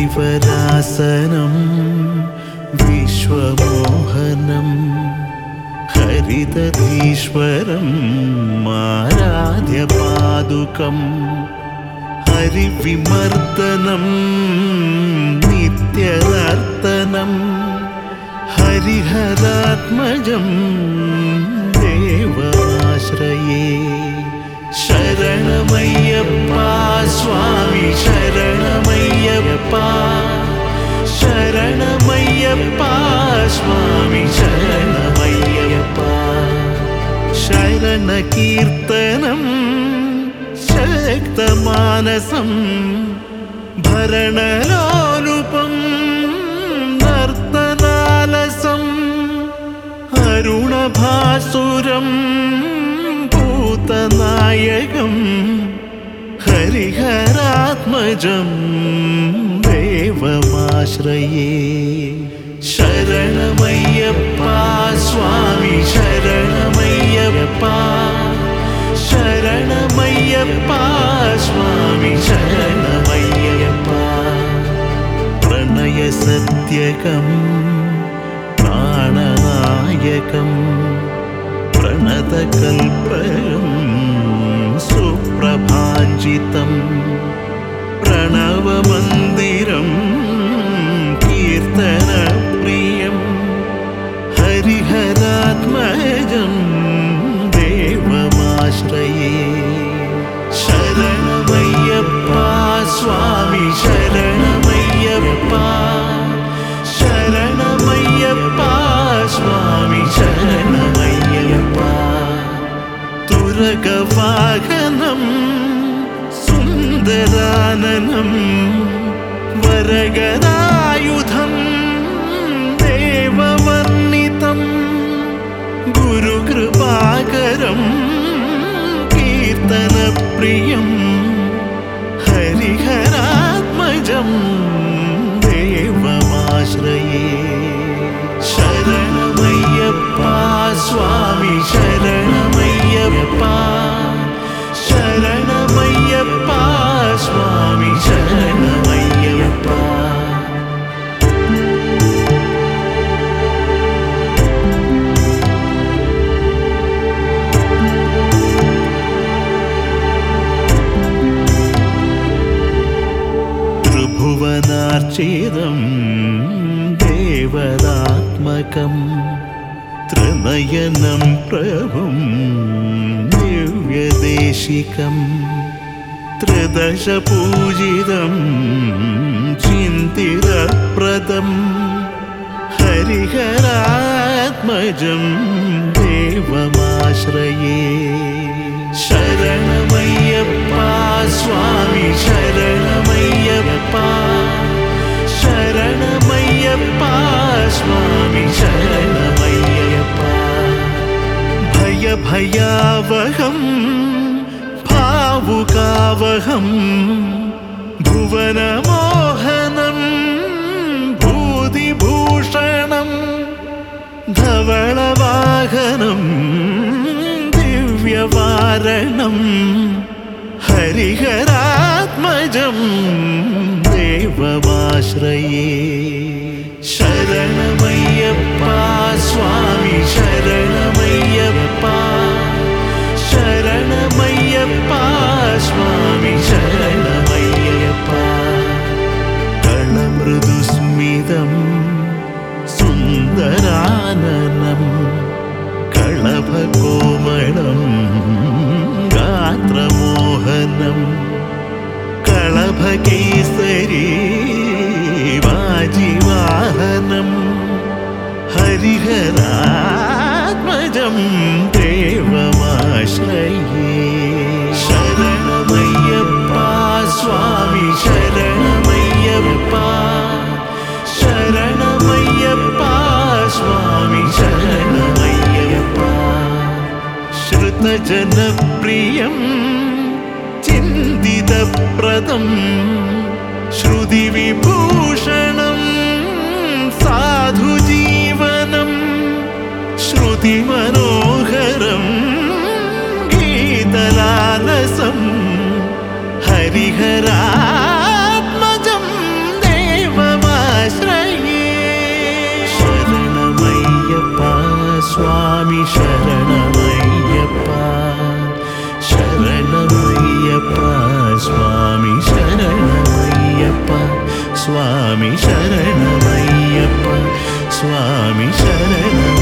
ഹരിവരാസനം വിശ്വമോഹനം ഹരിതീശ്വരം ആരാധ്യപാദുകം ഹരിവിമർദ്ദനം നിത്യനർത്തനം ഹരിഹരാത്മജം ദേവമാശ്രയേ ശരണമയ്യപ്പ സ്വാമി ശരണമയ്യപ്പ ശരണമയ്യപ്പ സ്വാമി ശരണമയ്യപ്പ ശരണകീർത്തനം ശക്തമാനസം ഭരണലോലുപം നർത്തനാലസം അരുണഭാസുരം ഭൂതനായകം ഹരിഹരാത്മജം ദേവമാശ്രയേ ശരണമയ്യപ്പ സ്വാമി ശരണമയ്യപ്പ ശരണമയ്യപ്പ സ്വാമി ശരണമയ്യപ്പ പ്രണയസത്യകം പ്രാണനായകം പ്രണതകൽപകം സുപ്രഭാഞ്ചിതം പ്രണവമന്ദിരം കീർത്തനപ്രിയം ഹരിഹരാത്മജം ദേവമാശ്രയേ ശരണമയ്യപ്പ സ്വാമി ശരണമയ്യപ്പ ശരണമയ്യപ്പ സ്വാമി ശരണമയ്യപ്പ തുരകവാഹനം സുന്ദരാനനം വരഗദായുധം ദേവവർണിതം ഗുരുകൃപാകരം കീർത്തനപ്രിയം ഹരിഹരാത്മജം ദേവമാശ്രയേ ശരണമയ്യപ്പ സ്വാമി ശരണമയ്യപ്പ ശരണമയ്യപ്പ സ്വാമി ശരണമയ്യപ്പ ത്രിഭുവനാർച്ചിതം ദേവതാത്മകം ത്രിനയനം പ്രഭും ദിവ്യദേശികം ത്രിദശപൂജിതം ചിന്തിതപ്രദം ഹരിഹരാത്മജം ദേവമാശ്രയേ ശരണമയ്യപ്പ സ്വാമി ശരണമയ്യപ്പ ശരണമയ്യപ്പ സ്വാമി ശരണമയ്യപ്പ ഭയഭയാവഹം ഭാവുകാവഹം ഭുവനമോഹനം ഭൂതിഭൂഷണം ധവളവാഹനം ദിവ്യവാരണം ഹരിഹരാത്മജം ദേവമാശ്രയേ ശരണമയ്യപ്പ സ്വാമി ശരണമയ്യപ്പ ശരണമയ്യപ്പ സ്വാമി ശരണമയ്യപ്പ കളമൃദുസ്മിതം സുന്ദരാനനം കളഭകോമളം ഗാത്രമോഹനം കളഭകേസരി വാജിവാഹനം ഹരിഹരാത്മജം ദേവമാശ്രയേ ശരണമയ്യപ്പ സ്വാമി ശരണമയ്യപ്പ ശരണമയ്യപ്പ സ്വാമി ശരണമയ്യപ്പ ശ്രുതജനപ്രിയം ചിന്തിതപ്രദം ശ്രുതിവിഭൂഷണം സാധുജീവനം ശ്രുതിമനോഹരം ഗീതലാലസം ഹരിഹരാത്മജം ദേവമാശ്രയേ ശരണമയ്യപ്പ ശരണമയ്യപ്പ സ്വാമി ശരണമയ്യപ്പ സ്വാമി ശരണമയ്യപ്പ സ്വാമി ശരണമയ്യപ്പ